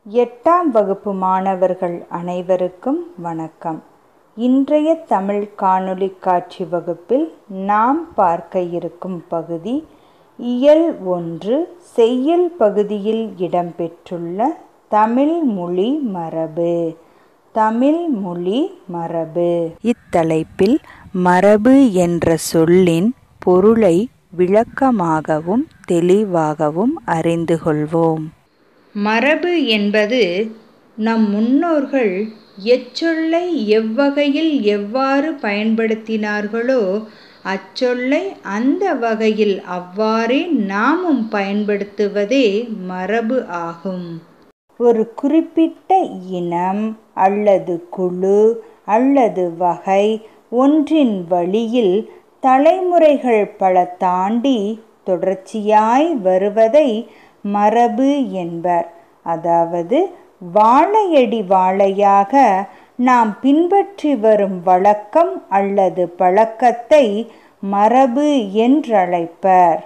எட்டாம் வகுப்பு மாணவர்கள் அனைவருக்கும் வணக்கம் இன்றைய தமிழ் காணொளி காட்சி வகுப்பில் நாம் பார்க்க இருக்கும் பகுதி இயல் ஒன்று செய்யுள் பகுதியில் இடம்பெற்றுள்ள தமிழ் மொழி மரபு தமிழ் மொழி மரபு இத்தலைப்பில் மரபு என்ற சொல்லின் பொருளை விளக்கமாகவும் தெளிவாகவும் அறிந்து கொள்வோம் மரபு என்பது நம் முன்னோர்கள் எச்சொல்லை எவ்வகையில் எவ்வாறு பயன்படுத்தினார்களோ அச்சொல்லை அந்த வகையில் அவ்வாறே நாமும் பயன்படுத்துவதே மரபு ஆகும் ஒரு குறிப்பிட்ட இனம் அல்லது குழு அல்லது வகை ஒன்றின் வழியில் தலைமுறைகள் பல தாண்டி தொடர்ச்சியாய் வருவதை மரபு என்பர் அதாவது வாழையடி வாழையாக நாம் பின்பற்றி வரும் வழக்கம் அல்லது பழக்கத்தை மரபு என்றழைப்பர்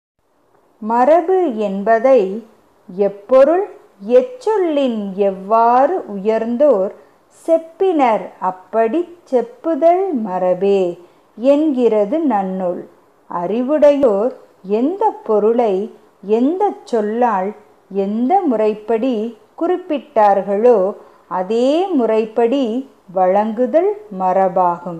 மரபு என்பதை எப்பொருள் எச்சொல்லின் எவ்வாறு உயர்ந்தோர் செப்பினர் அப்படி செப்புதல் மரபே என்கிறது நன்னூல் அறிவுடையோர் எந்த பொருளை எந்த சொல்லால் எந்த முறைப்படி குறிப்பிட்டார்களோ அதே முறைப்படி வழங்குதல் மரபாகும்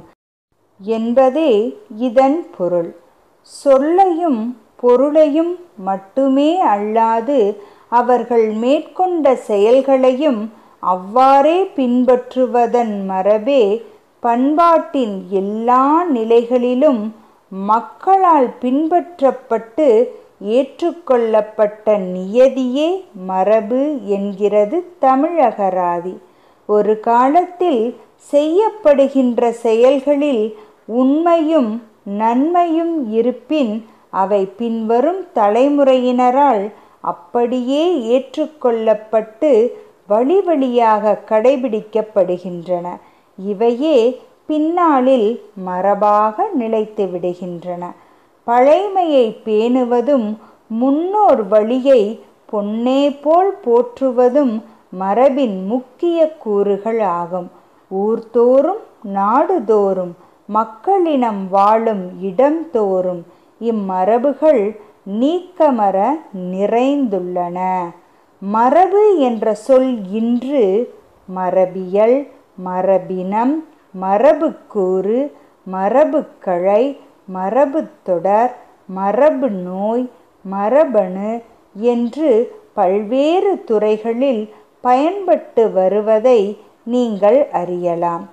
என்பதே இதன் பொருள் சொல்லையும் பொருளையும் மட்டுமே அல்லாது அவர்கள் மேற்கொண்ட செயல்களையும் அவ்வாறே பின்பற்றுவதன் மரபே பண்பாட்டின் எல்லா நிலைகளிலும் மக்களால் பின்பற்றப்பட்டு ஏற்றுக்கொள்ளப்பட்ட நியதியே மரபு என்கிறது தமிழகராதி ஒரு காலத்தில் செய்யப்படுகின்ற செயல்களில் உண்மையும் நன்மையும் இருப்பின் அவை பின்வரும் தலைமுறையினரால் அப்படியே ஏற்றுக்கொள்ளப்பட்டு வழி வழியாக கடைபிடிக்கப்படுகின்றன இவையே பின்னாளில் மரபாக நிலைத்து விடுகின்றன பழைமையை பேணுவதும் முன்னோர் வழியை பொன்னே போல் போற்றுவதும் மரபின் முக்கிய கூறுகள் ஆகும் ஊர்தோறும் நாடுதோறும் மக்களினம் வாழும் இடம்தோறும் இம்மரபுகள் நீக்கமர நிறைந்துள்ளன மரபு என்ற சொல் இன்று மரபியல் மரபினம் மரபுக்கூறு மரபுக்களை மரபுத்தொடர் மரபு நோய் மரபணு என்று பல்வேறு துறைகளில் பயன்பட்டு வருவதை நீங்கள் அறியலாம்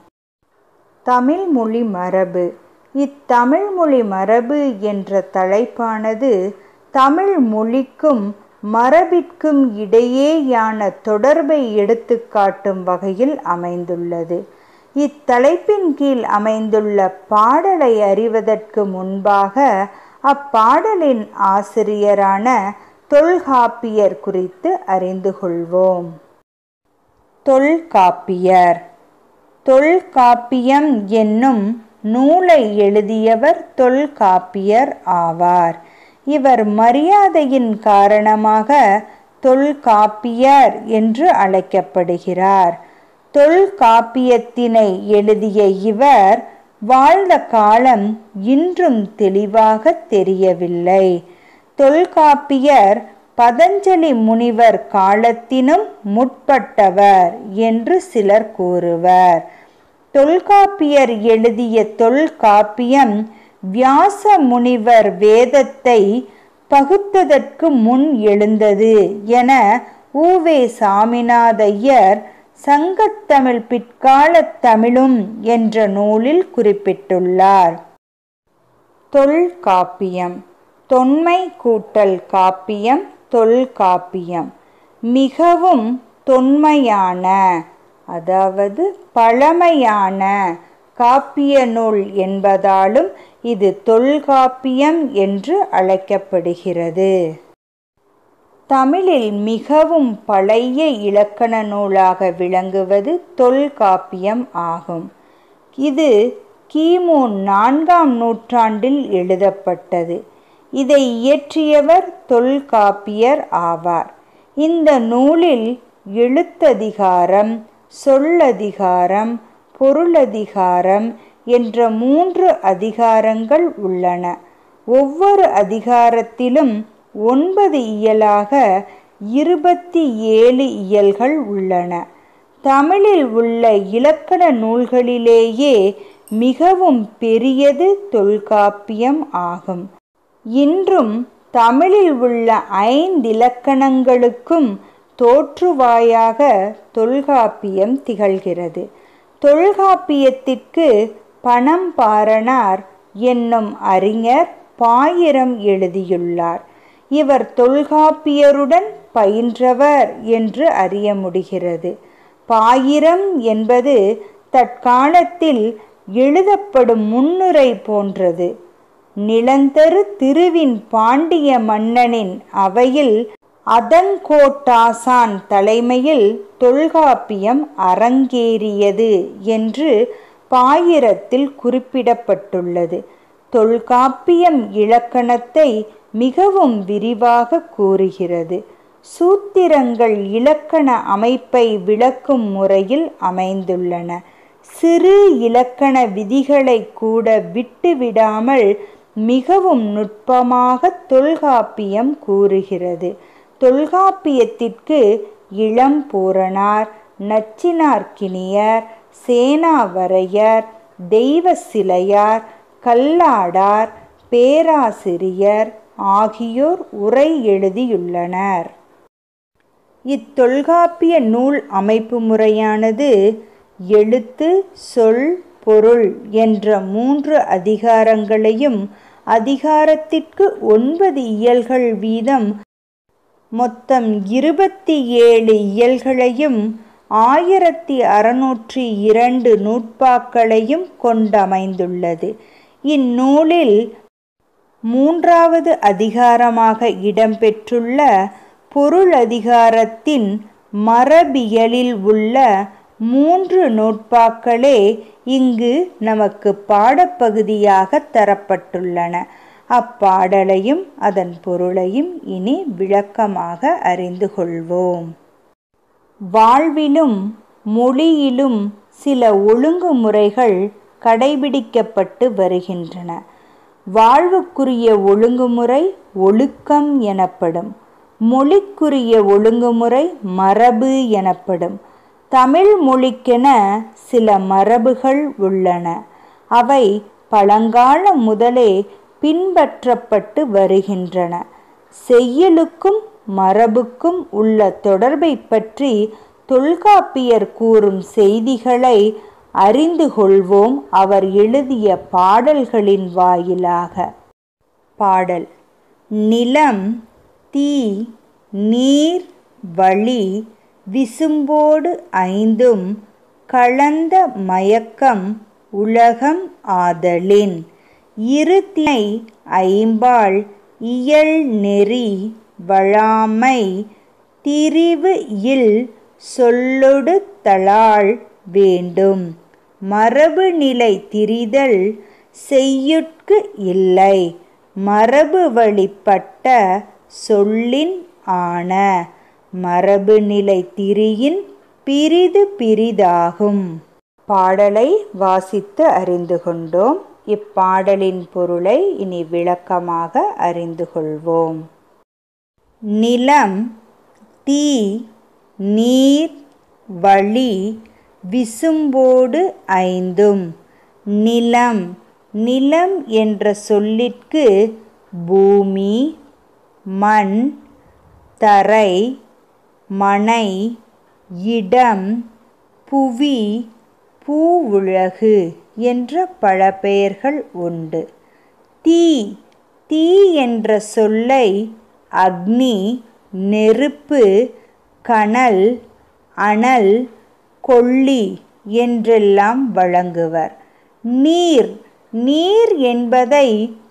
தமிழ் மொழி மரபு இத்தமிழ் மொழி மரபு என்ற தலைப்பானது தமிழ் மொழிக்கும் மரபிற்கும் இடையேயான தொடர்பை எடுத்துக்காட்டும் வகையில் அமைந்துள்ளது இத்தலைப்பின் கீழ் அமைந்துள்ள பாடலை அறிவதற்கு முன்பாக அப்பாடலின் ஆசிரியரான தொல்காப்பியர் குறித்து அறிந்து கொள்வோம் தொல்காப்பியர் தொல்காப்பியம் என்னும் நூலை எழுதியவர் தொல்காப்பியர் ஆவார் இவர் மரியாதையின் காரணமாக தொல்காப்பியர் என்று அழைக்கப்படுகிறார் தொல்காப்பியத்தினை எழுதிய இவர் வாழ்ந்த காலம் இன்றும் தெளிவாக தெரியவில்லை தொல்காப்பியர் பதஞ்சலி முனிவர் காலத்தினும் முற்பட்டவர் என்று சிலர் கூறுவர் தொல்காப்பியர் எழுதிய தொல்காப்பியம் வியாச முனிவர் வேதத்தை பகுத்ததற்கு முன் எழுந்தது என ஊவே சாமிநாதையர் சங்கத்தமிழ் பிற்கால தமிழும் என்ற நூலில் குறிப்பிட்டுள்ளார் தொல்காப்பியம் தொன்மை கூட்டல் காப்பியம் தொல்காப்பியம் மிகவும் தொன்மையான அதாவது பழமையான காப்பிய நூல் என்பதாலும் இது தொல்காப்பியம் என்று அழைக்கப்படுகிறது தமிழில் மிகவும் பழைய இலக்கண நூலாக விளங்குவது தொல்காப்பியம் ஆகும் இது கிமு நான்காம் நூற்றாண்டில் எழுதப்பட்டது இதை இயற்றியவர் தொல்காப்பியர் ஆவார் இந்த நூலில் எழுத்ததிகாரம் சொல்லதிகாரம் பொருளதிகாரம் என்ற மூன்று அதிகாரங்கள் உள்ளன ஒவ்வொரு அதிகாரத்திலும் ஒன்பது இயலாக இருபத்தி ஏழு இயல்கள் உள்ளன தமிழில் உள்ள இலக்கண நூல்களிலேயே மிகவும் பெரியது தொல்காப்பியம் ஆகும் இன்றும் தமிழில் உள்ள ஐந்திலக்கணங்களுக்கும் தோற்றுவாயாக தொல்காப்பியம் திகழ்கிறது தொல்காப்பியத்திற்கு பணம்பாரனார் என்னும் அறிஞர் பாயிரம் எழுதியுள்ளார் இவர் தொல்காப்பியருடன் பயின்றவர் என்று அறிய முடிகிறது பாயிரம் என்பது தற்காலத்தில் எழுதப்படும் முன்னுரை போன்றது நிலந்தரு திருவின் பாண்டிய மன்னனின் அவையில் அதங்கோட்டாசான் தலைமையில் தொல்காப்பியம் அரங்கேறியது என்று பாயிரத்தில் குறிப்பிடப்பட்டுள்ளது தொல்காப்பியம் இலக்கணத்தை மிகவும் விரிவாக கூறுகிறது சூத்திரங்கள் இலக்கண அமைப்பை விளக்கும் முறையில் அமைந்துள்ளன சிறு இலக்கண விதிகளை கூட விட்டுவிடாமல் மிகவும் நுட்பமாக தொல்காப்பியம் கூறுகிறது தொல்காப்பியத்திற்கு இளம்பூரணார் நச்சினார்க்கினியர் சேனாவரையர் தெய்வ சிலையார் கல்லாடார் பேராசிரியர் ஆகியோர் உரை எழுதியுள்ளனர் இத்தொல்காப்பிய நூல் அமைப்பு முறையானது எழுத்து சொல் பொருள் என்ற மூன்று அதிகாரங்களையும் அதிகாரத்திற்கு ஒன்பது இயல்கள் வீதம் மொத்தம் இருபத்தி ஏழு இயல்களையும் ஆயிரத்தி அறுநூற்றி இரண்டு நூற்பாக்களையும் கொண்டமைந்துள்ளது இந்நூலில் மூன்றாவது அதிகாரமாக இடம்பெற்றுள்ள பொருளதிகாரத்தின் மரபியலில் உள்ள மூன்று நூற்பாக்களே இங்கு நமக்கு பாடப்பகுதியாக தரப்பட்டுள்ளன அப்பாடலையும் அதன் பொருளையும் இனி விளக்கமாக அறிந்து கொள்வோம் வாழ்விலும் மொழியிலும் சில ஒழுங்குமுறைகள் கடைபிடிக்கப்பட்டு வருகின்றன வாழ்வுக்குரிய ஒழுங்குமுறை ஒழுக்கம் எனப்படும் மொழிக்குரிய ஒழுங்குமுறை மரபு எனப்படும் தமிழ் மொழிக்கென சில மரபுகள் உள்ளன அவை பழங்காலம் முதலே பின்பற்றப்பட்டு வருகின்றன செய்யுளுக்கும் மரபுக்கும் உள்ள தொடர்பை பற்றி தொல்காப்பியர் கூறும் செய்திகளை அறிந்து கொள்வோம் அவர் எழுதிய பாடல்களின் வாயிலாக பாடல் நிலம் தீ நீர் வழி விசும்போடு ஐந்தும் கலந்த மயக்கம் உலகம் ஆதலின் இருத்தினை ஐம்பால் இயல் நெறி வழாமை திரிவு இல் சொல்லொடு தளாள் வேண்டும் மரபு நிலை திரிதல் செய்யுட்கு இல்லை மரபு வழிப்பட்ட சொல்லின் ஆன மரபு நிலை திரியின் பிரிது பிரிதாகும் பாடலை வாசித்து அறிந்து கொண்டோம் இப்பாடலின் பொருளை இனி விளக்கமாக அறிந்து கொள்வோம் நிலம் தீ நீர் வழி விசும்போடு ஐந்தும் நிலம் நிலம் என்ற சொல்லிற்கு பூமி மண் தரை மனை இடம் புவி பூவுலகு என்ற பல பெயர்கள் உண்டு தீ தீ என்ற சொல்லை அக்னி நெருப்பு கனல் அனல் கொள்ளி என்றெல்லாம் வழங்குவர் நீர் நீர் என்பதை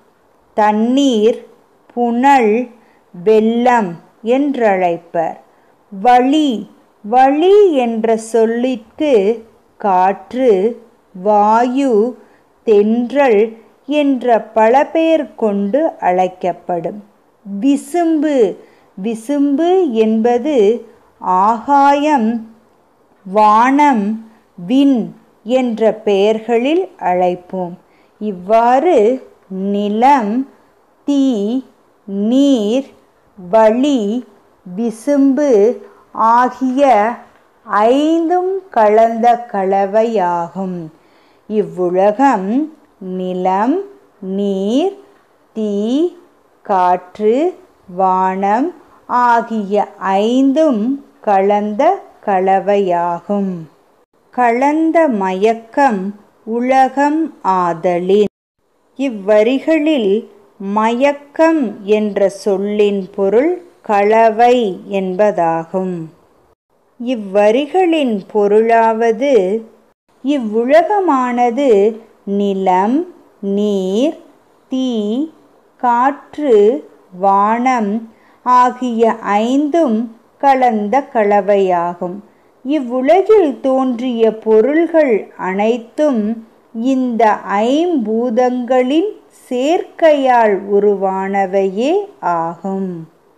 தண்ணீர் புனல் வெள்ளம் என்றழைப்பர் வழி வழி என்ற சொல்லிற்கு காற்று வாயு தென்றல் என்ற பல பெயர் கொண்டு அழைக்கப்படும் விசும்பு விசும்பு என்பது ஆகாயம் வானம் விண் என்ற பெயர்களில் அழைப்போம் இவ்வாறு நிலம் தீ நீர் வளி விசும்பு ஆகிய ஐந்தும் கலந்த கலவையாகும் இவ்வுலகம் நிலம் நீர் தீ காற்று வானம் ஆகிய ஐந்தும் கலந்த கலவையாகும் கலந்த மயக்கம் உலகம் ஆதலின் இவ்வரிகளில் மயக்கம் என்ற சொல்லின் பொருள் கலவை என்பதாகும் இவ்வரிகளின் பொருளாவது இவ்வுலகமானது நிலம் நீர் தீ காற்று வானம் ஆகிய ஐந்தும் கலந்த கலவையாகும் இவ்வுலகில் தோன்றிய பொருள்கள் அனைத்தும் இந்த ஐம்பூதங்களின் சேர்க்கையால் உருவானவையே ஆகும்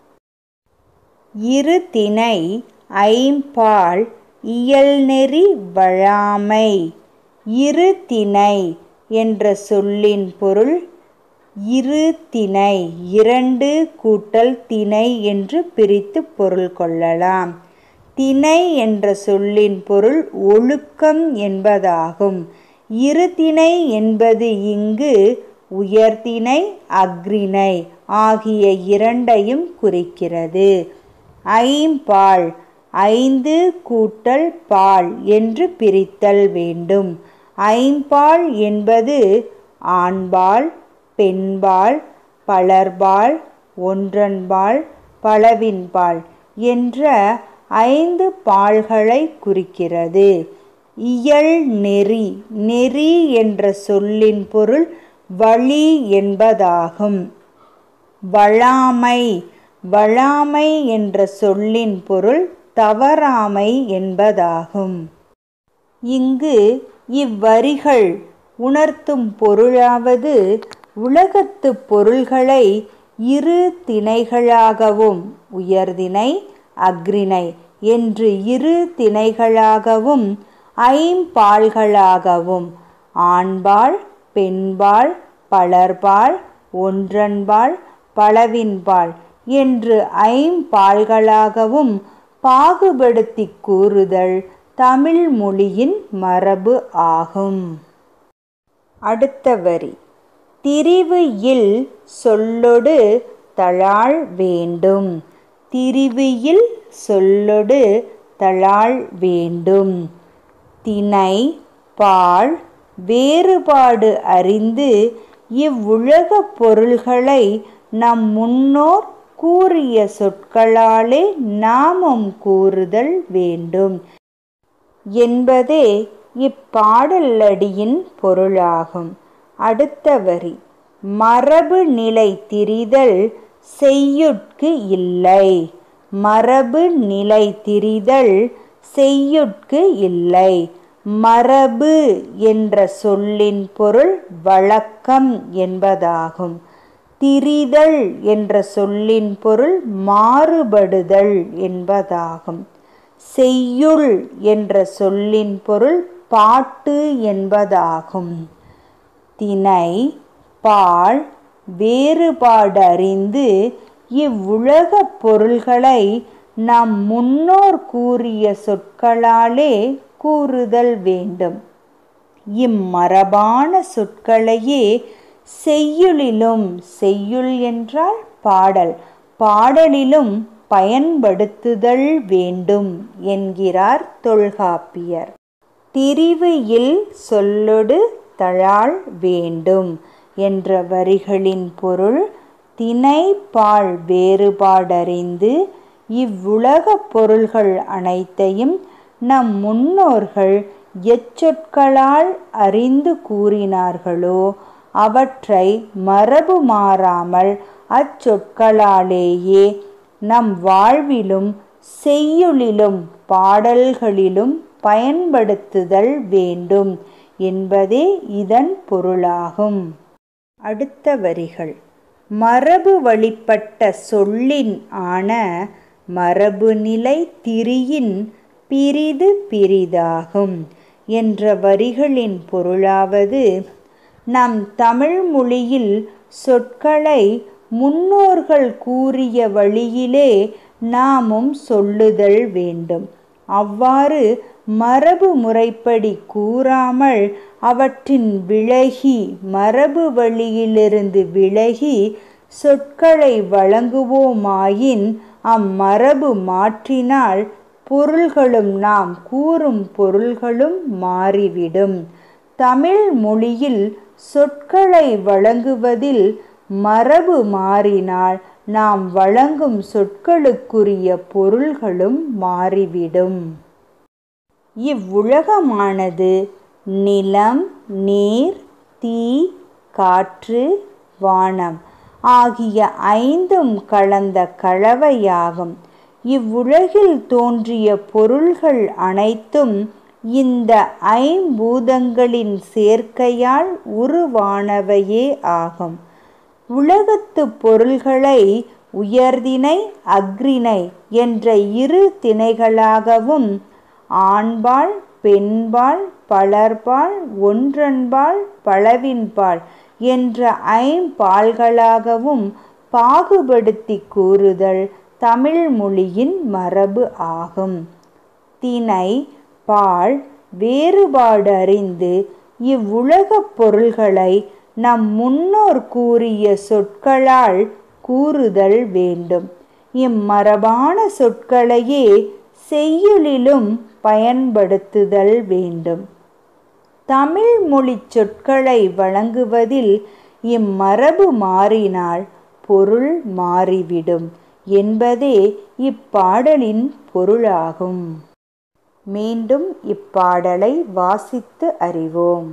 இரு திணை ஐம்பால் இயல்நெறி வழாமை இரு திணை என்ற சொல்லின் பொருள் இரு திணை இரண்டு கூட்டல் திணை என்று பிரித்து பொருள் கொள்ளலாம் திணை என்ற சொல்லின் பொருள் ஒழுக்கம் என்பதாகும் இருதிணை என்பது இங்கு உயர்திணை அக்ரிணை ஆகிய இரண்டையும் குறிக்கிறது ஐம்பால் ஐந்து கூட்டல் பால் என்று பிரித்தல் வேண்டும் ஐம்பால் என்பது ஆண்பால் பெண்பால் பலர்பால் ஒன்றன்பால் பலவின்பால் என்ற ஐந்து பால்களை குறிக்கிறது இயல் நெறி நெறி என்ற சொல்லின் பொருள் வழி என்பதாகும் வழாமை வழாமை என்ற சொல்லின் பொருள் தவறாமை என்பதாகும் இங்கு இவ்வரிகள் உணர்த்தும் பொருளாவது உலகத்து பொருள்களை இரு திணைகளாகவும் உயர்திணை அக்ரிணை என்று இரு திணைகளாகவும் ஐம்பால்களாகவும் ஆண்பால் பெண்பால் பலர்பால் ஒன்றன்பால் பலவின்பால் என்று ஐம்பால்களாகவும் பாகுபடுத்தி கூறுதல் தமிழ் மொழியின் மரபு ஆகும் அடுத்த வரி திரிவு இல் சொல்லொடு தழாள் வேண்டும் திரிவு இல் சொல்லொடு தழாள் வேண்டும் திணை பால் வேறுபாடு அறிந்து இவ்வுலகப் பொருள்களை நம் முன்னோர் கூறிய சொற்களாலே நாமும் கூறுதல் வேண்டும் என்பதே இப்பாடலடியின் பொருளாகும் அடுத்த வரி மரபு நிலை திரிதல் செய்யுட்கு இல்லை மரபு நிலை திரிதல் செய்யுட்கு இல்லை மரபு என்ற சொல்லின் பொருள் வழக்கம் என்பதாகும் திரிதல் என்ற சொல்லின் பொருள் மாறுபடுதல் என்பதாகும் செய்யுள் என்ற சொல்லின் பொருள் பாட்டு என்பதாகும் திணை பால் வேறுபாடறிந்து இவ்வுலகப் பொருள்களை நம் முன்னோர் கூறிய சொற்களாலே கூறுதல் வேண்டும் இம்மரபான சொற்களையே செய்யுளிலும் செய்யுள் என்றால் பாடல் பாடலிலும் பயன்படுத்துதல் வேண்டும் என்கிறார் தொல்காப்பியர் திரிவு இல் சொல்லொடு தழாள் வேண்டும் என்ற வரிகளின் பொருள் திணை பால் வேறுபாடறிந்து இவ்வுலகப் பொருள்கள் அனைத்தையும் நம் முன்னோர்கள் எச்சொற்களால் அறிந்து கூறினார்களோ அவற்றை மரபு மாறாமல் அச்சொற்களாலேயே நம் வாழ்விலும் செய்யுளிலும் பாடல்களிலும் பயன்படுத்துதல் வேண்டும் என்பதே இதன் பொருளாகும் அடுத்த வரிகள் மரபு வழிப்பட்ட சொல்லின் ஆன மரபுநிலை திரியின் பிரிது பிரிதாகும் என்ற வரிகளின் பொருளாவது நம் தமிழ் மொழியில் சொற்களை முன்னோர்கள் கூறிய வழியிலே நாமும் சொல்லுதல் வேண்டும் அவ்வாறு மரபு முறைப்படி கூறாமல் அவற்றின் விலகி மரபு வழியிலிருந்து விலகி சொற்களை வழங்குவோமாயின் அம்மரபு மாற்றினால் பொருள்களும் நாம் கூறும் பொருள்களும் மாறிவிடும் தமிழ் மொழியில் சொற்களை வழங்குவதில் மரபு மாறினால் நாம் வழங்கும் சொற்களுக்குரிய பொருள்களும் மாறிவிடும் இவ்வுலகமானது நிலம் நீர் தீ காற்று வானம் ஆகிய ஐந்தும் கலந்த கலவையாகும் இவ்வுலகில் தோன்றிய பொருள்கள் அனைத்தும் இந்த ஐம்பூதங்களின் சேர்க்கையால் உருவானவையே ஆகும் உலகத்து பொருள்களை உயர்திணை அக்ரிணை என்ற இரு திணைகளாகவும் ஆண்பால் பெண்பால் பலர்பால் ஒன்றன்பால் பலவின்பால் என்ற ஐம்பால்களாகவும் பாகுபடுத்தி கூறுதல் தமிழ் மொழியின் மரபு ஆகும் திணை பால் வேறுபாடு அறிந்து இவ்வுலகப் பொருள்களை நம் முன்னோர் கூறிய சொற்களால் கூறுதல் வேண்டும் இம்மரபான சொற்களையே செய்யுளிலும் பயன்படுத்துதல் வேண்டும் தமிழ் மொழி சொற்களை வழங்குவதில் இம்மரபு மாறினால் பொருள் மாறிவிடும் என்பதே இப்பாடலின் பொருளாகும் மீண்டும் இப்பாடலை வாசித்து அறிவோம்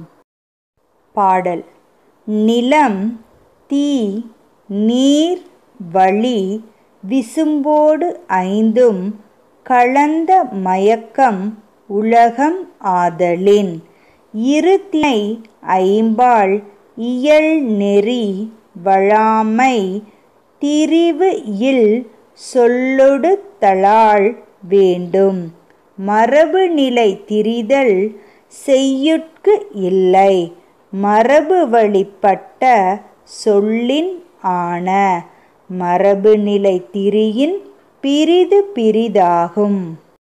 பாடல் நிலம் தீ நீர் வழி விசும்போடு ஐந்தும் கலந்த மயக்கம் உலகம் ஆதலின் இருத்தினை ஐம்பால் இயல் நெறி வழாமை திரிவு இல் சொல்லொடு தளாள் வேண்டும் மரபு நிலை திரிதல் செய்யுட்கு இல்லை மரபு வழிப்பட்ட சொல்லின் ஆன மரபு நிலை திரியின் பிரிது பிரிதாகும்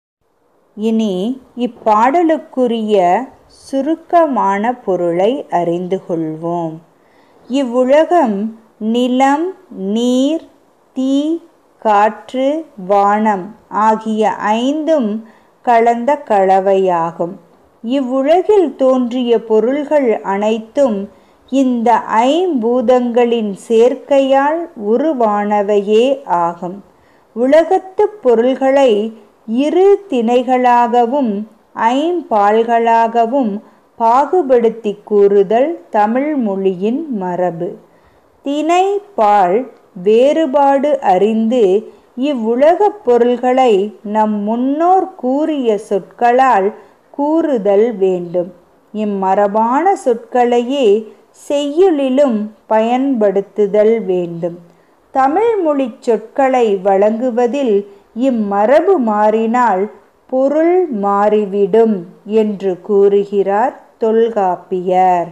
இனி இப்பாடலுக்குரிய சுருக்கமான பொருளை அறிந்து கொள்வோம் இவ்வுலகம் நிலம் நீர் தீ காற்று வானம் ஆகிய ஐந்தும் கலந்த கலவையாகும் இவ்வுலகில் தோன்றிய பொருள்கள் அனைத்தும் இந்த ஐம்பூதங்களின் சேர்க்கையால் உருவானவையே ஆகும் உலகத்து பொருள்களை இரு திணைகளாகவும் ஐம்பால்களாகவும் பாகுபடுத்தி கூறுதல் தமிழ் மொழியின் மரபு திணை பால் வேறுபாடு அறிந்து இவ்வுலகப் பொருள்களை நம் முன்னோர் கூறிய சொற்களால் கூறுதல் வேண்டும் இம்மரபான சொற்களையே செய்யுளிலும் பயன்படுத்துதல் வேண்டும் தமிழ் மொழி சொற்களை வழங்குவதில் இம்மரபு மாறினால் பொருள் மாறிவிடும் என்று கூறுகிறார் தொல்காப்பியர்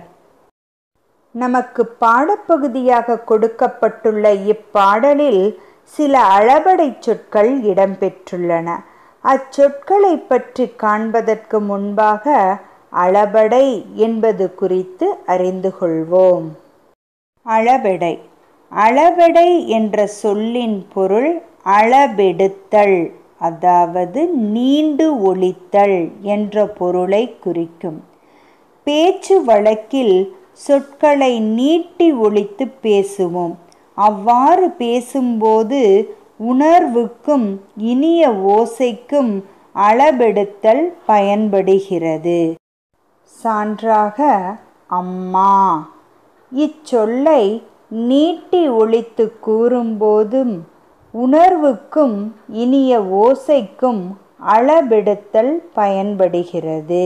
நமக்கு பாடப்பகுதியாக கொடுக்கப்பட்டுள்ள இப்பாடலில் சில அளபடை சொற்கள் இடம்பெற்றுள்ளன அச்சொற்களை பற்றி காண்பதற்கு முன்பாக அளபடை என்பது குறித்து அறிந்து கொள்வோம் அளபெடை அளபெடை என்ற சொல்லின் பொருள் அளபெடுத்தல் அதாவது நீண்டு ஒழித்தல் என்ற பொருளை குறிக்கும் பேச்சு வழக்கில் சொற்களை நீட்டி ஒழித்து பேசுவோம் அவ்வாறு பேசும்போது உணர்வுக்கும் இனிய ஓசைக்கும் அளபெடுத்தல் பயன்படுகிறது சான்றாக அம்மா இச்சொல்லை நீட்டி ஒழித்து கூறும்போதும் உணர்வுக்கும் இனிய ஓசைக்கும் அளபெடுத்தல் பயன்படுகிறது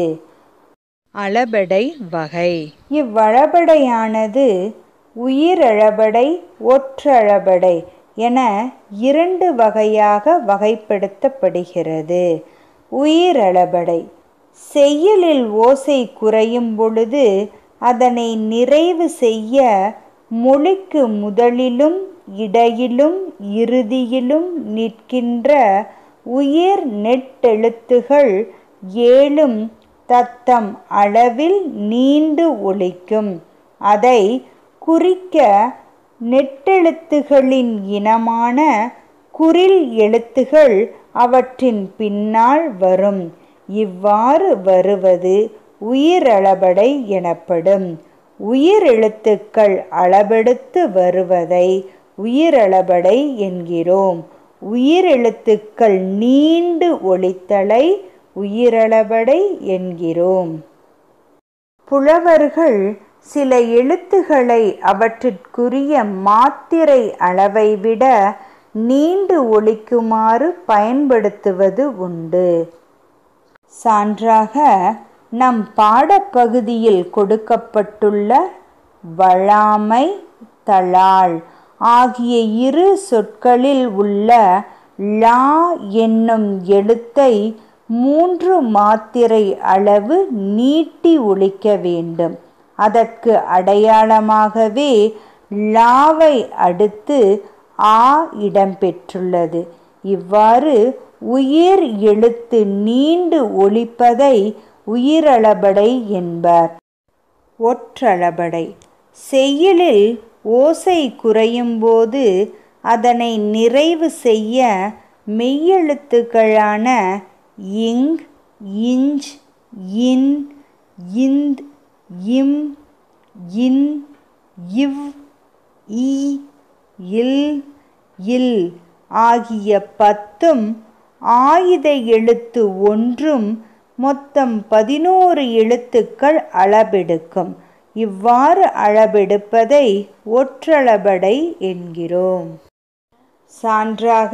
அளபெடை வகை இவ்வளபடையானது உயிரளபடை ஒற்றளபடை என இரண்டு வகையாக வகைப்படுத்தப்படுகிறது உயிரளபடை செய்யுளில் ஓசை குறையும் பொழுது அதனை நிறைவு செய்ய மொழிக்கு முதலிலும் இடையிலும் இறுதியிலும் நிற்கின்ற உயிர் நெட்டெழுத்துகள் ஏழும் தத்தம் அளவில் நீண்டு ஒலிக்கும் அதை குறிக்க நெட்டெழுத்துகளின் இனமான குறில் எழுத்துகள் அவற்றின் பின்னால் வரும் இவ்வாறு வருவது உயிரளபடை எனப்படும் உயிரெழுத்துக்கள் அளபெடுத்து வருவதை உயிரளபடை என்கிறோம் உயிரெழுத்துக்கள் நீண்டு ஒலித்தலை உயிரளபடை என்கிறோம் புலவர்கள் சில எழுத்துக்களை அவற்றிற்குரிய மாத்திரை அளவை விட நீண்டு ஒலிக்குமாறு பயன்படுத்துவது உண்டு சான்றாக நம் பாடப்பகுதியில் கொடுக்கப்பட்டுள்ள வழாமை தளாள் ஆகிய இரு சொற்களில் உள்ள லா என்னும் எழுத்தை மூன்று மாத்திரை அளவு நீட்டி ஒலிக்க வேண்டும் அதற்கு அடையாளமாகவே லாவை அடுத்து ஆ இடம்பெற்றுள்ளது இவ்வாறு உயிர் எழுத்து நீண்டு ஒலிப்பதை உயிரளபடை என்பர் ஒற்றளபடை செய்யுளில் ஓசை குறையும்போது அதனை நிறைவு செய்ய மெய்யெழுத்துக்களான இங் இஞ்ச் இன் இந்த் இம் இன் இவ் இ இல் இல் ஆகிய பத்தும் ஆயுத எழுத்து ஒன்றும் மொத்தம் பதினோரு எழுத்துக்கள் அளபெடுக்கும் இவ்வாறு அளபெடுப்பதை ஒற்றளபடை என்கிறோம் சான்றாக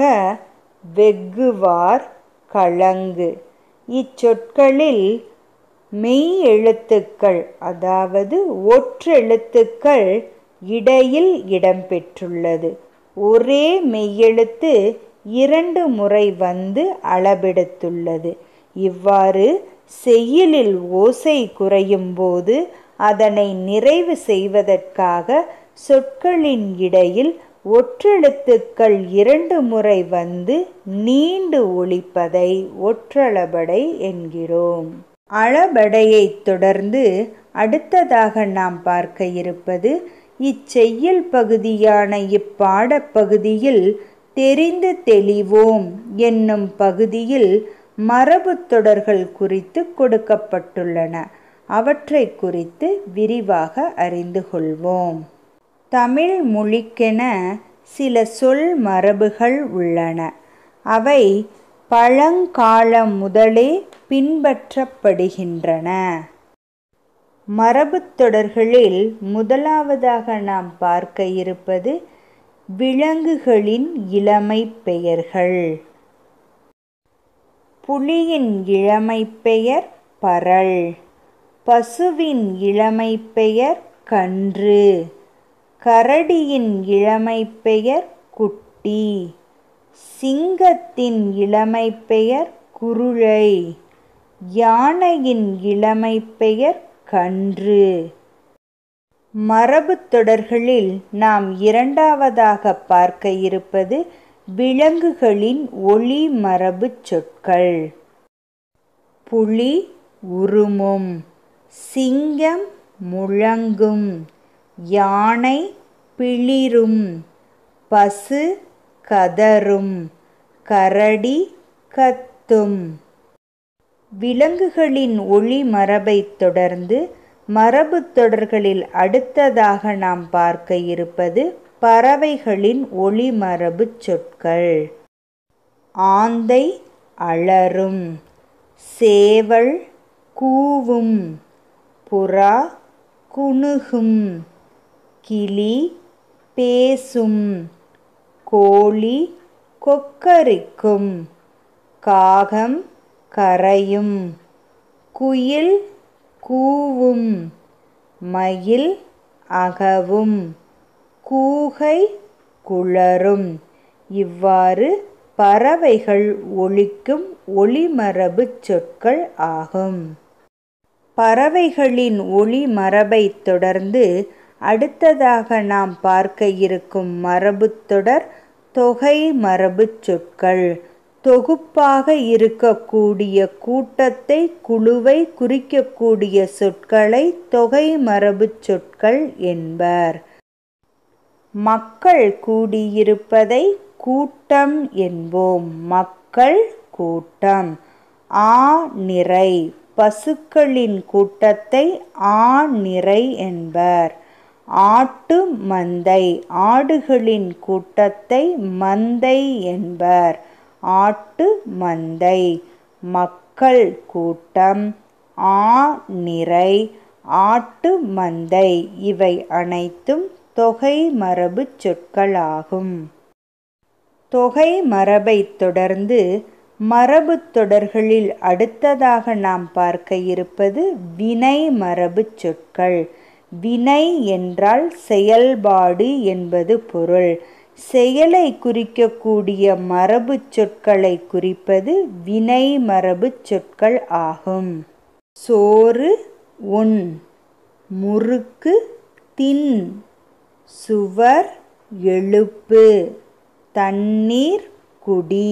வெகுவார் கலங்கு இச்சொற்களில் மெய் எழுத்துக்கள் அதாவது ஒற்றெழுத்துக்கள் இடையில் இடம்பெற்றுள்ளது ஒரே மெய்யெழுத்து இரண்டு முறை வந்து அளபெடுத்துள்ளது இவ்வாறு செய்யுளில் ஓசை குறையும் போது அதனை நிறைவு செய்வதற்காக சொற்களின் இடையில் ஒற்றெழுத்துக்கள் இரண்டு முறை வந்து நீண்டு ஒலிப்பதை ஒற்றளபடை என்கிறோம் அளபடையைத் தொடர்ந்து அடுத்ததாக நாம் பார்க்க இருப்பது இச்செய்யல் பகுதியான இப்பாடப்பகுதியில் தெரிந்து தெளிவோம் என்னும் பகுதியில் மரபு தொடர்கள் குறித்து கொடுக்கப்பட்டுள்ளன அவற்றை குறித்து விரிவாக அறிந்து கொள்வோம் தமிழ் மொழிக்கென சில சொல் மரபுகள் உள்ளன அவை பழங்காலம் முதலே பின்பற்றப்படுகின்றன மரபுத் தொடர்களில் முதலாவதாக நாம் பார்க்க இருப்பது விலங்குகளின் இளமை பெயர்கள் புலியின் இளமை பெயர் பரல் பசுவின் இளமை பெயர் கன்று கரடியின் இளமை பெயர் குட்டி சிங்கத்தின் இளமை பெயர் குருளை யானையின் இளமை பெயர் கன்று மரபுத் தொடர்களில் நாம் இரண்டாவதாக பார்க்க இருப்பது விலங்குகளின் ஒளி மரபுச் சொற்கள் புலி உருமும் சிங்கம் முழங்கும் யானை பிளிரும் பசு கதரும் கரடி கத்தும் விலங்குகளின் ஒளி மரபைத் தொடர்ந்து மரபுத் தொடர்களில் அடுத்ததாக நாம் பார்க்க இருப்பது பறவைகளின் ஒளி மரபுச் சொற்கள் ஆந்தை அலறும் சேவல் கூவும் புறா குணுகும் கிளி பேசும் கோழி கொக்கரிக்கும் காகம் கரையும் குயில் கூவும் மயில் அகவும் கூகை குளரும் இவ்வாறு பறவைகள் ஒலிக்கும் ஒலிமரபுச் சொற்கள் ஆகும் பறவைகளின் ஒலி மரபைத் தொடர்ந்து அடுத்ததாக நாம் பார்க்க இருக்கும் மரபுத்தொடர் தொகை மரபுச் சொற்கள் தொகுப்பாக இருக்கக்கூடிய கூட்டத்தை குழுவை குறிக்கக்கூடிய சொற்களை தொகை மரபுச் சொற்கள் என்பர் மக்கள் கூடியிருப்பதை கூட்டம் என்போம் மக்கள் கூட்டம் ஆ நிறை பசுக்களின் கூட்டத்தை ஆ நிறை என்பர் ஆட்டு மந்தை ஆடுகளின் கூட்டத்தை மந்தை என்பர் ஆட்டு மந்தை மக்கள் கூட்டம் ஆ நிறை ஆட்டு மந்தை இவை அனைத்தும் தொகை மரபுச் சொற்களாகும் தொகை மரபைத் தொடர்ந்து மரபுத் தொடர்களில் அடுத்ததாக நாம் பார்க்க இருப்பது வினை மரபுச் சொற்கள் வினை என்றால் செயல்பாடு என்பது பொருள் செயலை குறிக்கக்கூடிய மரபுச் சொற்களை குறிப்பது வினை மரபுச் சொற்கள் ஆகும் சோறு உண் முறுக்கு தின் சுவர் எழுப்பு தண்ணீர் குடி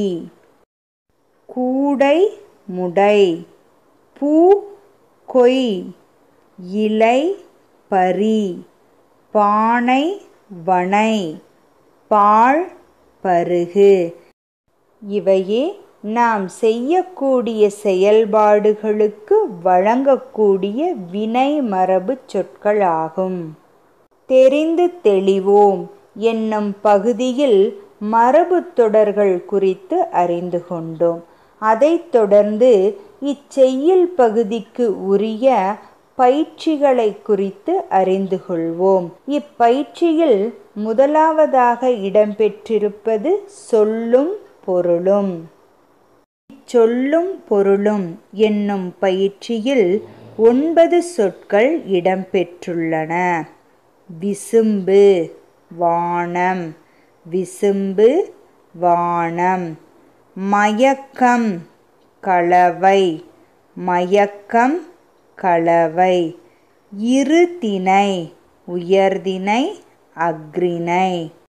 கூடை முடை பூ கொய் இலை பறி பானை வனை பால் பருகு இவையே நாம் செய்யக்கூடிய செயல்பாடுகளுக்கு வழங்கக்கூடிய வினை மரபுச் சொற்களாகும் தெரிந்து தெளிவோம் என்னும் பகுதியில் மரபுத் தொடர்கள் குறித்து அறிந்து கொண்டோம் அதைத் தொடர்ந்து இச்செய்யுள் பகுதிக்கு உரிய பயிற்சிகளை குறித்து அறிந்து கொள்வோம் இப்பயிற்சியில் முதலாவதாக இடம்பெற்றிருப்பது சொல்லும் பொருளும் சொல்லும் பொருளும் என்னும் பயிற்சியில் ஒன்பது சொற்கள் இடம்பெற்றுள்ளன விசும்பு வானம் விசும்பு வானம் மயக்கம் கலவை மயக்கம் கலவை இருதிணை உயர்திணை அஃறிணை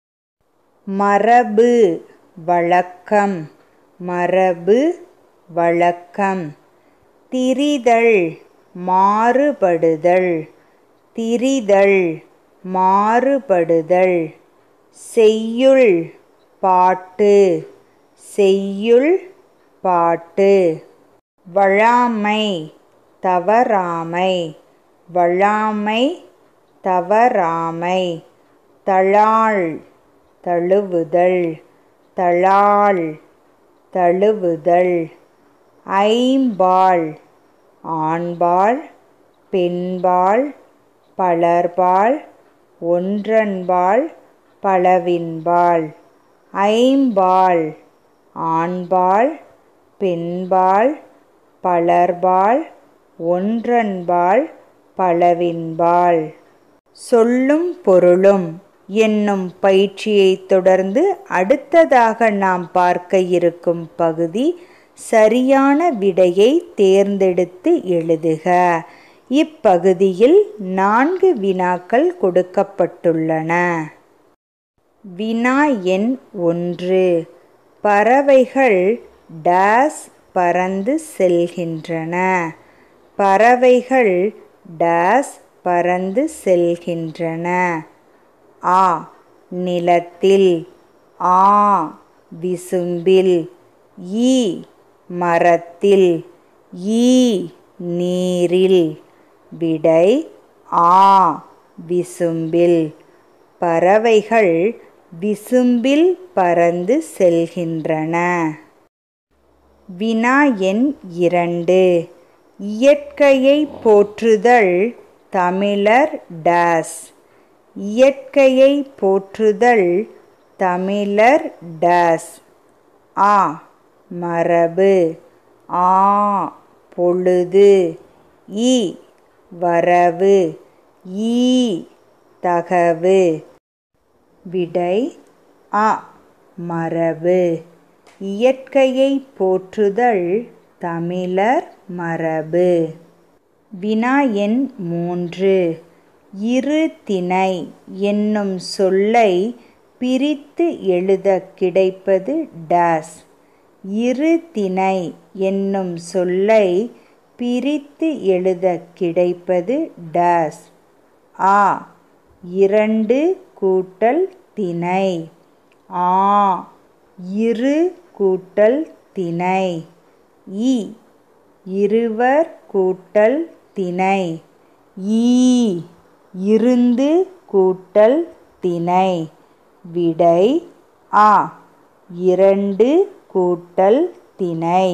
மரபு வழக்கம் மரபு வழக்கம் திரிதல் மாறுபடுதல் திரிதல் மாறுபடுதல் செய்யுள் பாட்டு செய்யுள் பாட்டு வழாமை தவறாமை வழாமை தவறாமை தழாள் தழுவுதல் தழாள் தழுவுதல் ஐம்பால் ஆண்பால் பெண்பால் பலர்பால் ஒன்றன்பால் பலவின்பால் ஐம்பால் ஆண்பால் பெண்பால் பலர்பால் ஒன்றன்பால் பலவின்பால் சொல்லும் பொருளும் என்னும் பயிற்சியைத் தொடர்ந்து அடுத்ததாக நாம் பார்க்க இருக்கும் பகுதி சரியான விடையை தேர்ந்தெடுத்து எழுதுக இப்பகுதியில் நான்கு வினாக்கள் கொடுக்கப்பட்டுள்ளன வினா எண் ஒன்று பறவைகள் டேஸ் பறந்து செல்கின்றன பறவைகள் டேஸ் பறந்து செல்கின்றன ஆ நிலத்தில் ஆ விசும்பில் ஈ மரத்தில் ஈ நீரில் விடை ஆ விசும்பில் பறவைகள் விசும்பில் பறந்து செல்கின்றன வினா எண் இரண்டு இயற்கையை போற்றுதல் தமிழர் டேஸ் இயற்கையை போற்றுதல் தமிழர் டேஸ் ஆ மரபு ஆ பொழுது இ வரவு ஈ தகவு விடை அ மரபு இயற்கையை போற்றுதல் தமிழர் மரபு வினா எண் மூன்று இரு திணை என்னும் சொல்லை பிரித்து எழுதக் கிடைப்பது டேஸ் இரு திணை என்னும் சொல்லை பிரித்து எழுதக் கிடைப்பது டேஸ் ஆ இரண்டு கூட்டல் திணை ஆ இரு கூட்டல் திணை இ இருவர் கூட்டல் திணை ஈ இருந்து கூட்டல் திணை விடை ஆ இரண்டு கூட்டல் திணை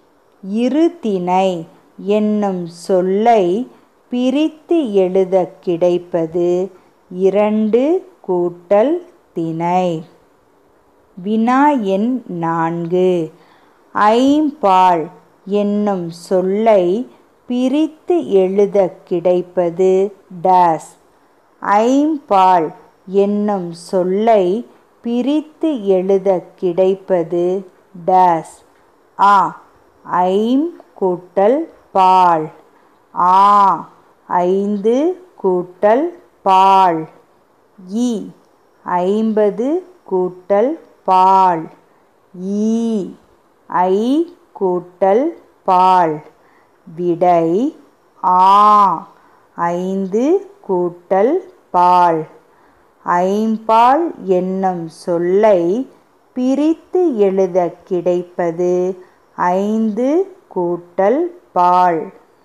இருதிணை என்னும் சொல்லை பிரித்து எழுதக் கிடைப்பது இரண்டு கூட்டல் திணை வினா எண் நான்கு ஐம்பால் என்னும் சொல்லை பிரித்து எழுதக் கிடைப்பது டேஸ் ஐம்பால் என்னும் சொல்லை பிரித்து எழுதக் கிடைப்பது டேஸ் ஆ ஐம் கூட்டல் பால் ஆ ஐந்து கூட்டல் பால் இ ஐம்பது கூட்டல் பால் ஈ ஐ கூட்டல் பால் விடை ஆ ஐந்து கூட்டல் பால் ஐம்பால் என்னும் சொல்லை பிரித்து எழுதக் கிடைப்பது ஐந்து கூட்டல் பால்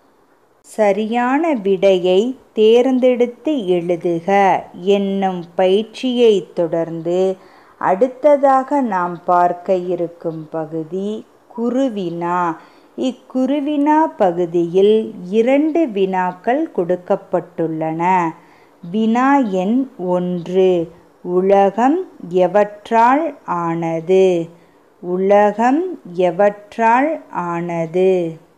சரியான விடையை தேர்ந்தெடுத்து எழுதுக என்னும் பயிற்சியை தொடர்ந்து அடுத்ததாக நாம் பார்க்க இருக்கும் பகுதி குருவினா இக்குருவினா பகுதியில் இரண்டு வினாக்கள் கொடுக்கப்பட்டுள்ளன வினா எண் ஒன்று உலகம் எவற்றால் ஆனது உலகம் எவற்றால் ஆனது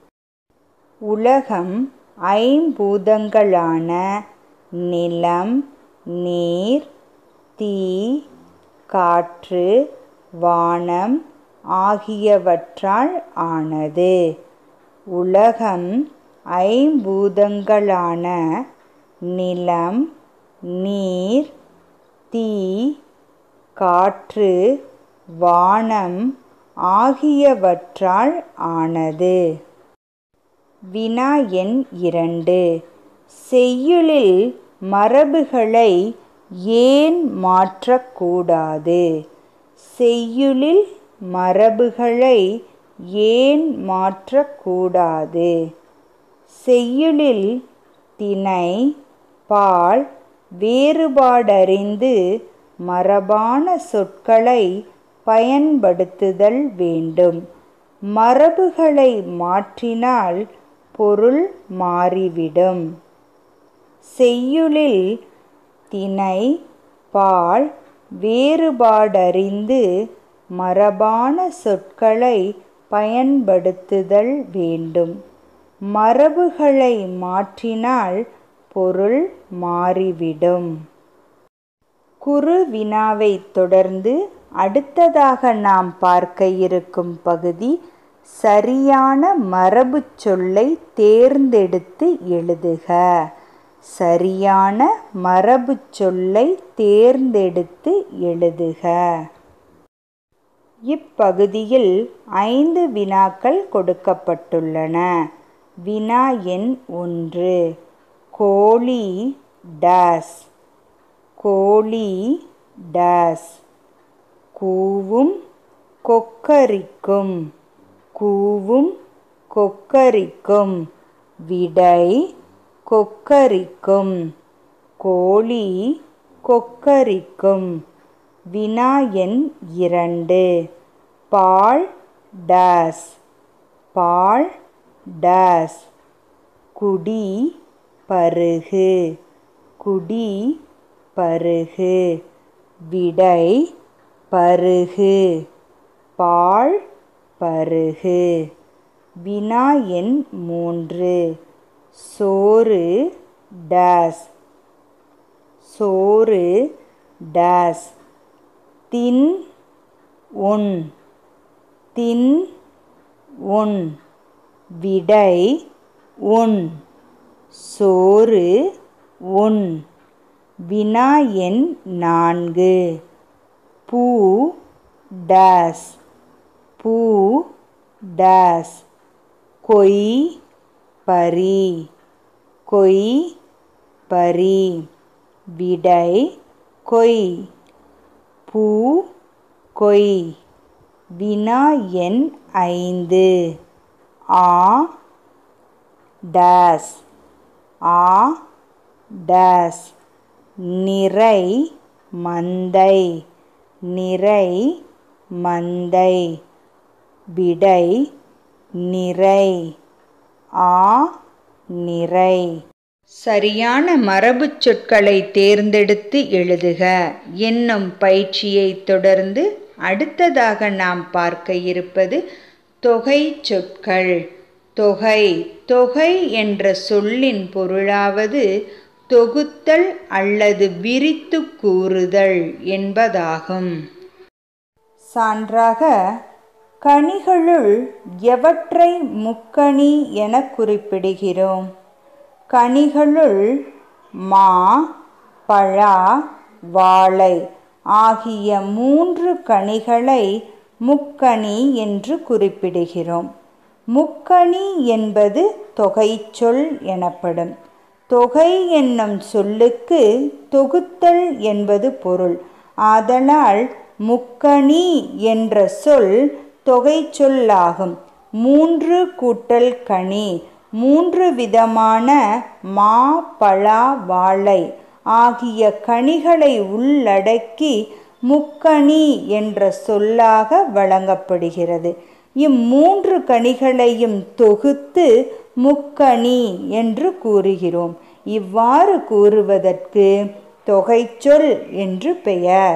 உலகம் ஐம்பூதங்களான நிலம் நீர் தீ காற்று வானம் ஆகியவற்றால் ஆனது உலகம் ஐம்பூதங்களான நிலம் நீர் தீ காற்று வானம் ஆகியவற்றால் ஆனது வினா எண் இரண்டு செய்யுளில் மரபுகளை ஏன் மாற்றக்கூடாது செய்யுளில் மரபுகளை ஏன் மாற்றக்கூடாது செய்யுளில் திணை பால் வேறுபாடறிந்து மரபான சொற்களை பயன்படுத்துதல் வேண்டும் மரபுகளை மாற்றினால் பொருள் மாறிவிடும் செய்யுளில் திணை பால் வேறுபாடறிந்து மரபான சொற்களை பயன்படுத்துதல் வேண்டும் மரபுகளை மாற்றினால் பொருள் மாறிவிடும் குறு வினாவை தொடர்ந்து அடுத்ததாக நாம் பார்க்க இருக்கும் பகுதி சரியான மரபுச் சொல்லை தேர்ந்தெடுத்து எழுதுக சரியான மரபுச் சொல்லை தேர்ந்தெடுத்து எழுதுக இப்பகுதியில் ஐந்து வினாக்கள் கொடுக்கப்பட்டுள்ளன வினா எண் ஒன்று கோழி டேஸ் கோழி டேஸ் கூவும் கொக்கரிக்கும் கூவும் கொக்கரிக்கும் விடை கொக்கரிக்கும் கோழி கொக்கரிக்கும் வினா எண் இரண்டு பால் டேஸ் பால் டேஸ் குடி பருகு குடி பருகு விடை பருகு பால் பருகு வினா எண் மூன்று சோறு டேஸ் சோறு டேஸ் தின் உண் தின் உண் விடை உண் சோறு உண் வினா எண் நான்கு பூ டேஸ் பூ டேஸ் கொய் பரி கொய் பரி விடை கொய் பூ கொய் வினா எண் ஐந்து ஆ டேஸ் ஆ டேஸ் நிறை மந்தை நிறை மந்தை விடை நிறை ஆ நிறை சரியான மரபுச் சொற்களை தேர்ந்தெடுத்து எழுதுக என்னும் பயிற்சியை தொடர்ந்து அடுத்ததாக நாம் பார்க்க இருப்பது தொகை சொற்கள் தொகை தொகை என்ற சொல்லின் பொருளாவது தொகுத்தல் அல்லது விரித்து கூறுதல் என்பதாகும் சான்றாக கனிகளுள் எவற்றை முக்கணி என குறிப்பிடுகிறோம் கனிகளுள் மா பழா வாழை ஆகிய மூன்று கனிகளை முக்கணி என்று குறிப்பிடுகிறோம் முக்கணி என்பது தொகைச்சொல் எனப்படும் தொகை என்னும் சொல்லுக்கு தொகுத்தல் என்பது பொருள் ஆதலால் முக்கணி என்ற சொல் தொகை சொல்லாகும் மூன்று கூட்டல் கனி மூன்று விதமான மா பழா வாழை ஆகிய கனிகளை உள்ளடக்கி முக்கணி என்ற சொல்லாக வழங்கப்படுகிறது இம்மூன்று கனிகளையும் தொகுத்து முக்கணி என்று கூறுகிறோம் இவ்வாறு கூறுவதற்கு தொகைச்சொல் என்று பெயர்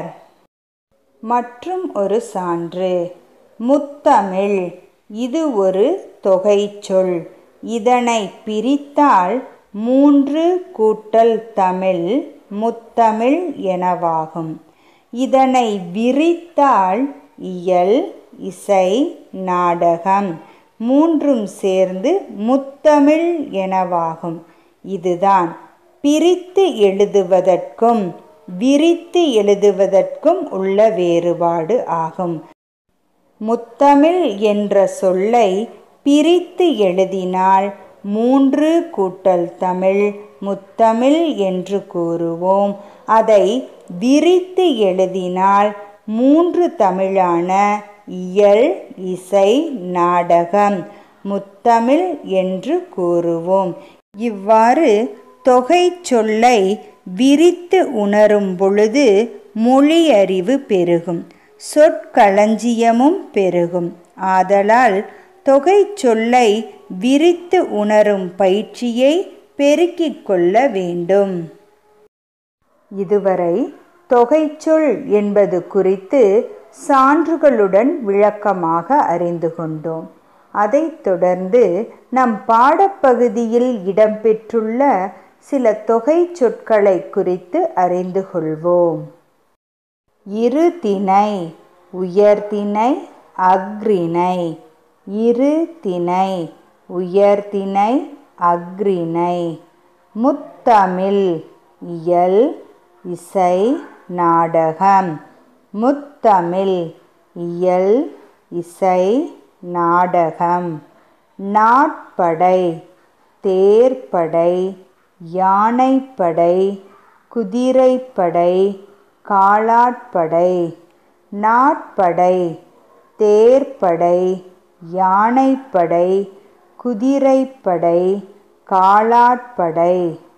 மற்றும் ஒரு சான்று முத்தமிழ் இது ஒரு தொகைச்சொல் இதனை பிரித்தால் மூன்று கூட்டல் தமிழ் முத்தமிழ் எனவாகும் இதனை விரித்தால் இயல் இசை நாடகம் மூன்றும் சேர்ந்து முத்தமிழ் எனவாகும் இதுதான் பிரித்து எழுதுவதற்கும் விரித்து எழுதுவதற்கும் உள்ள வேறுபாடு ஆகும் முத்தமிழ் என்ற சொல்லை பிரித்து எழுதினால் மூன்று கூட்டல் தமிழ் முத்தமிழ் என்று கூறுவோம் அதை விரித்து எழுதினால் மூன்று தமிழான இயல் இசை நாடகம் முத்தமிழ் என்று கூறுவோம் இவ்வாறு தொகை சொல்லை விரித்து உணரும் பொழுது மொழியறிவு பெருகும் சொற்களஞ்சியமும் பெருகும் ஆதலால் தொகை சொல்லை விரித்து உணரும் பயிற்சியை பெருக்கிக் கொள்ள வேண்டும் இதுவரை தொகைச்சொல் என்பது குறித்து சான்றுகளுடன் விளக்கமாக அறிந்து கொண்டோம் அதைத் தொடர்ந்து நம் பாடப்பகுதியில் இடம்பெற்றுள்ள சில தொகை சொற்களை குறித்து அறிந்து கொள்வோம் இரு திணை உயர்திணை அக்ரிணை இரு திணை உயர்திணை அக்ரிணை முத்தமிழ் இயல் இசை நாடகம் முத்தமிழ் இயல் இசை நாடகம் நாட்படை தேர்ப்படை யானைப்படை குதிரைப்படை காலாட்படை நாட்படை தேர்ப்படை யானைப்படை குதிரைப்படை காலாட்படை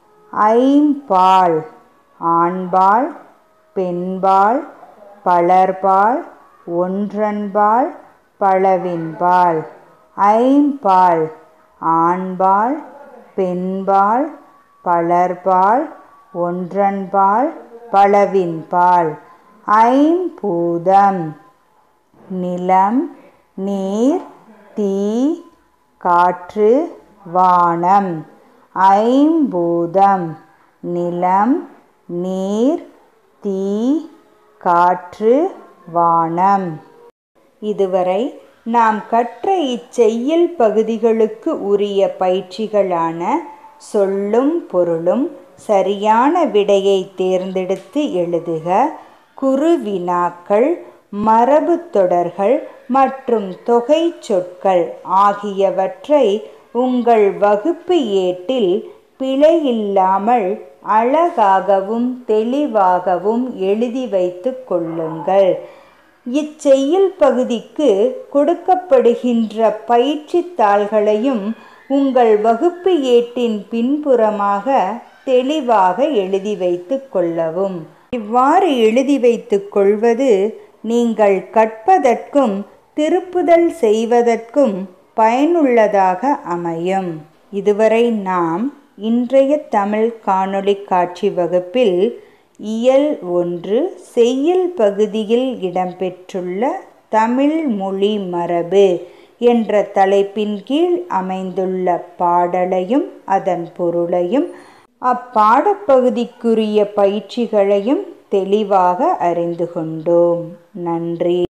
ஐம்பால் ஆண்பால் பெண்பால் பலர்பால் ஒன்றன்பால் பலவின்பால் ஐம்பால் ஆண்பால் பெண்பால் பலர்பால் ஒன்றன்பால் பலவின்பால் ஐம்பூதம் நிலம் நீர் தீ காற்று வானம் ஐம்பூதம் நிலம் நீர் தீ காற்று வானம் இதுவரை நாம் கற்ற இச்செய்யல் பகுதிகளுக்கு உரிய பயிற்சிகளான சொல்லும் பொருளும் சரியான விடையை தேர்ந்தெடுத்து எழுதுக குறு வினாக்கள் மரபு தொடர்கள் மற்றும் தொகை சொற்கள் ஆகியவற்றை உங்கள் வகுப்பு ஏட்டில் பிழையில்லாமல் அழகாகவும் தெளிவாகவும் எழுதி வைத்து கொள்ளுங்கள் இச்செய்யல் பகுதிக்கு கொடுக்கப்படுகின்ற பயிற்சி தாள்களையும் உங்கள் வகுப்பு ஏட்டின் பின்புறமாக தெளிவாக எழுதி வைத்து கொள்ளவும் இவ்வாறு எழுதி வைத்துக் கொள்வது நீங்கள் கற்பதற்கும் திருப்புதல் செய்வதற்கும் பயனுள்ளதாக அமையும் இதுவரை நாம் இன்றைய தமிழ் காணொளி காட்சி வகுப்பில் இயல் ஒன்று செய்யுள் பகுதியில் இடம்பெற்றுள்ள தமிழ் மொழி மரபு என்ற தலைப்பின் கீழ் அமைந்துள்ள பாடலையும் அதன் பொருளையும் அப்பாடப்பகுதிக்குரிய பயிற்சிகளையும் தெளிவாக அறிந்து கொண்டோம் நன்றி